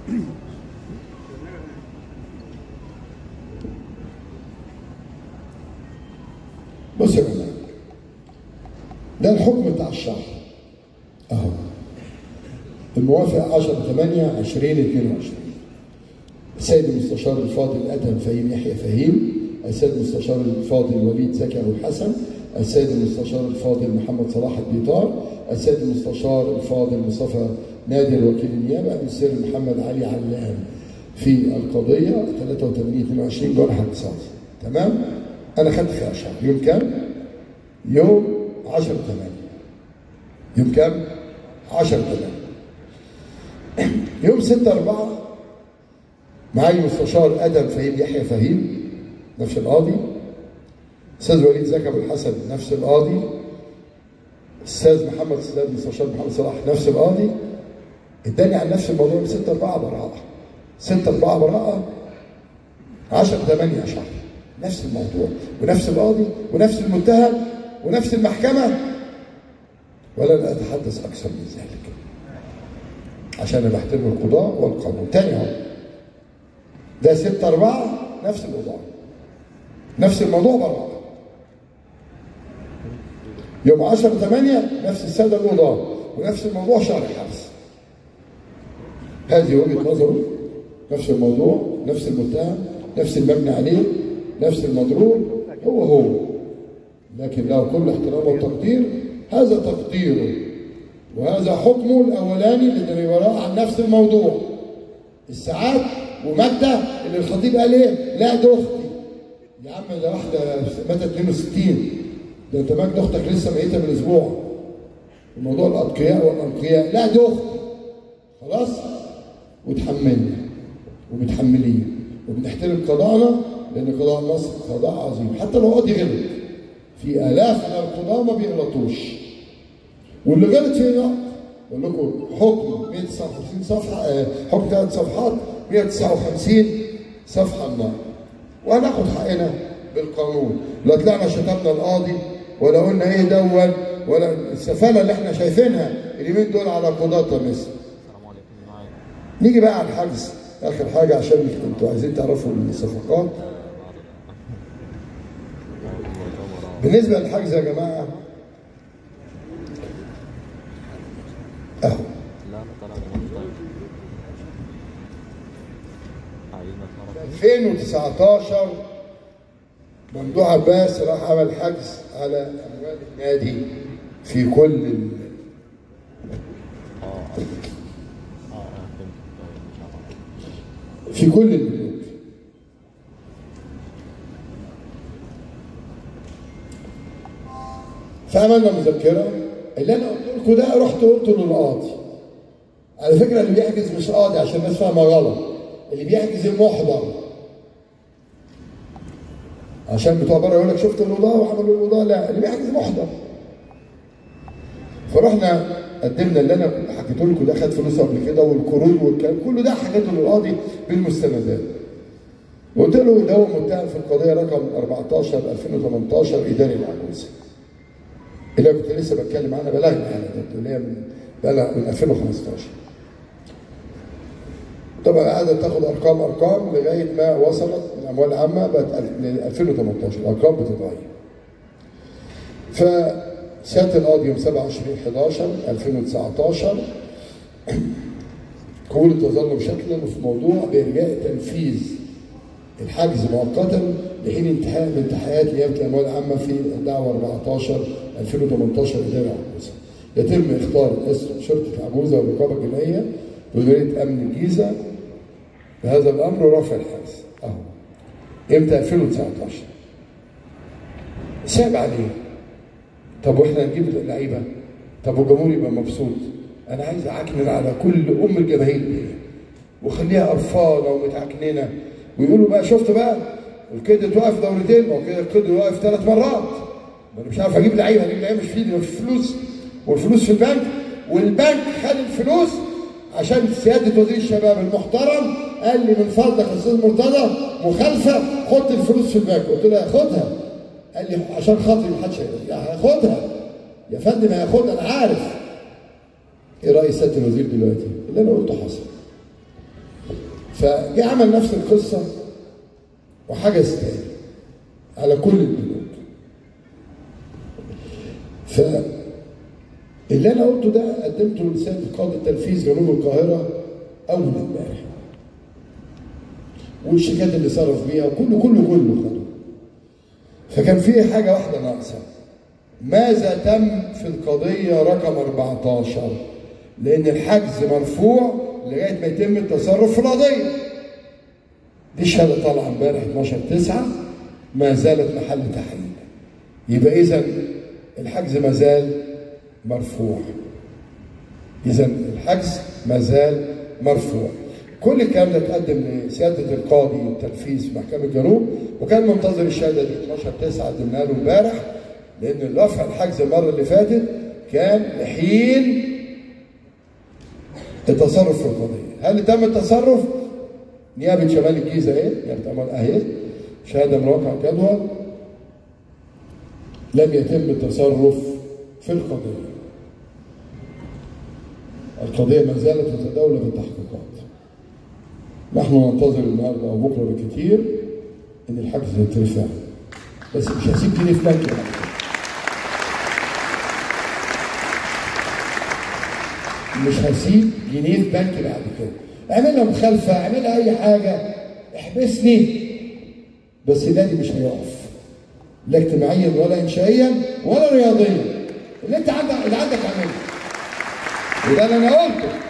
بص يا جماعه ده الحكم بتاع الشهر اهو الموافق 10 8 2022 السيد المستشار الفاضل ادهم فهيم يحيى فهيم السيد المستشار الفاضل وليد زكي ابو الحسن السيد المستشار الفاضل محمد صلاح البيطار السيد المستشار الفاضل مصطفى نادر وكيل النيابه الاستاذ محمد علي علام في القضيه 83 22 جرح اقتصادي تمام انا خدت فيها شهر يوم كام؟ يوم 10 8 يوم كام؟ 10 8 يوم 6 4 معايا المستشار ادم فهيم يحيى فهيم نفس القاضي استاذ وليد زكي ابو الحسن نفس القاضي استاذ محمد استاذ المستشار محمد صلاح نفس القاضي اداني عن نفس الموضوع ب 6 4 براءه 6 4 براءه 10 8 شهر نفس الموضوع ونفس القاضي ونفس المتهم ونفس المحكمه ولن اتحدث اكثر من ذلك عشان انا بحترم القضاء والقانون تاني اهو ده 6 4 نفس الموضوع نفس الموضوع براءه يوم 10 8 نفس الساده القضاه ونفس الموضوع شهر حبس هذه وجهه نظره نفس الموضوع نفس المتهم نفس المبني عليه نفس المضروب هو هو لكن له كل احترام وتقدير هذا تقديره وهذا حكمه الاولاني اللي وراء عن نفس الموضوع الساعات وماده اللي الخطيب قال ايه؟ لا دي اختي يا عم ده واحده ماتت 62 ده انت مجد اختك لسه ميته من اسبوع الموضوع الاتقياء والانقياء لا دي اختي خلاص وتحملنا وبتحمليه وبنحترم قضاءنا لان قضاء مصر قضاء عظيم حتى لو قاضي غلط في الاف من القضاه ما بيغلطوش واللي غلط فيه نقط بقول لكم حكم 159 صفحه آه، حكم ثلاث صفحات 159 صفحه النقط وهناخد حقنا بالقانون لا طلعنا شتمنا القاضي ولا قلنا ايه دون ولا السفاله اللي احنا شايفينها اليومين دول على قضاة مصر السلام عليكم معايا نيجي بقى على الحجز اخر حاجه عشان انتوا عايزين تعرفوا الصفقات بالنسبه للحجز يا جماعه اهو لا انا طالع من طيب عايزنا نعرف 2019 ممدوح عباس راح عمل حجز على اموال النادي في كل ال... اه اه اه اه فهمت طيب مش عارف في كل البنوك فعملنا مذكره اللي انا قلت لكم ده رحت قلت للقاضي على فكره اللي بيحجز مش قاضي عشان الناس فاهمه غلط اللي بيحجز المحضر عشان بتوع بره يقول لك شفت الوضاء وعملوا الوضاء لا اللي بيحجز محضر فرحنا قدمنا اللي انا حكيته لكم ده خد فلوس قبل كده والقروض والكلام كله ده حكيته للقاضي بالمستندات وقلت له ده هو متهم في القضيه رقم 14 2018 اداري العجوزه اللي أنا كنت لسه بتكلم عنها بلغنا يعني ده اللي هي من بلغ من 2015 طبعا قعدت تاخد ارقام ارقام لغايه ما وصلت من اموال عامه بقت ل 2018 الارقام بتتغير فسياده القاضي يوم 27 11 2019 قبول تظل شكلا في موضوع بإرجاء تنفيذ الحجز مؤقتا لحين انتهاء من انتهاءات نيابه الاموال العامه في الدعوه 14 2018 اداره عجوزه. يتم اختار اسم شرطه العجوزه والرقابه الجنائيه بوزاره امن الجيزه بهذا الامر ورفع الحجز. اهو. امتى 2019 صعب عليه. طب واحنا نجيب اللعيبه؟ طب والجمهور يبقى مبسوط. انا عايز اعكنن على كل ام الجماهير دي وخليها قرفانه ومتعكننه ويقولوا بقى شفت بقى الكيد توقف دورتين ما هو كده الكيد واقف ثلاث مرات ما انا مش عارف اجيب لعيبه اجيب لعيبه مش في ايدي مفيش فلوس والفلوس في البنك والبنك خد الفلوس عشان سياده وزير الشباب المحترم قال لي من فضلك يا استاذ مرتضى مخالفه حط الفلوس في البنك قلت له هاخدها قال لي عشان خاطري ما حدش هاخدها يا فندم هاخدها انا عارف ايه راي سياده الوزير دلوقتي اللي انا قلته حصل فجه عمل نفس القصه وحجز تاني على كل البنوك ف اللي انا قلته ده قدمته لسيد قاضي التنفيذ جنوب القاهره اول امبارح والشيكات اللي صرف بيها وكله كله كله خده فكان في حاجه واحده ناقصه ماذا تم في القضيه رقم 14 لان الحجز مرفوع لغايه ما يتم التصرف في القضيه دي شهاده طالعه امبارح 12 9 ما زالت محل تحقيق يبقى اذا الحجز ما زال مرفوع اذا الحجز ما زال مرفوع كل الكلام ده اتقدم لسياده القاضي التنفيذ في محكمه الجنوب وكان منتظر الشهاده دي 12 9 قدمناها له امبارح لان رفع الحجز المره اللي فاتت كان لحين التصرف في القضيه هل تم التصرف نيابه شمال الجيزه اهي نيابه امان اهي شهاده من واقع الجدول لم يتم التصرف في القضيه القضيه ما زالت تتداول في التحقيقات نحن ننتظر النهارده او بكره بالكثير ان الحجز يترفع بس مش هسيب جنيه في بنك بعد كده. مش هسيب جنيه في بنك بعد كده اعملها مخالفه اعملها اي حاجه احبسني بس نادي مش هيقف لا اجتماعيا ولا انشائيا ولا رياضيا اللي انت عندك اللي عندك اعمله وده اللي انا قلته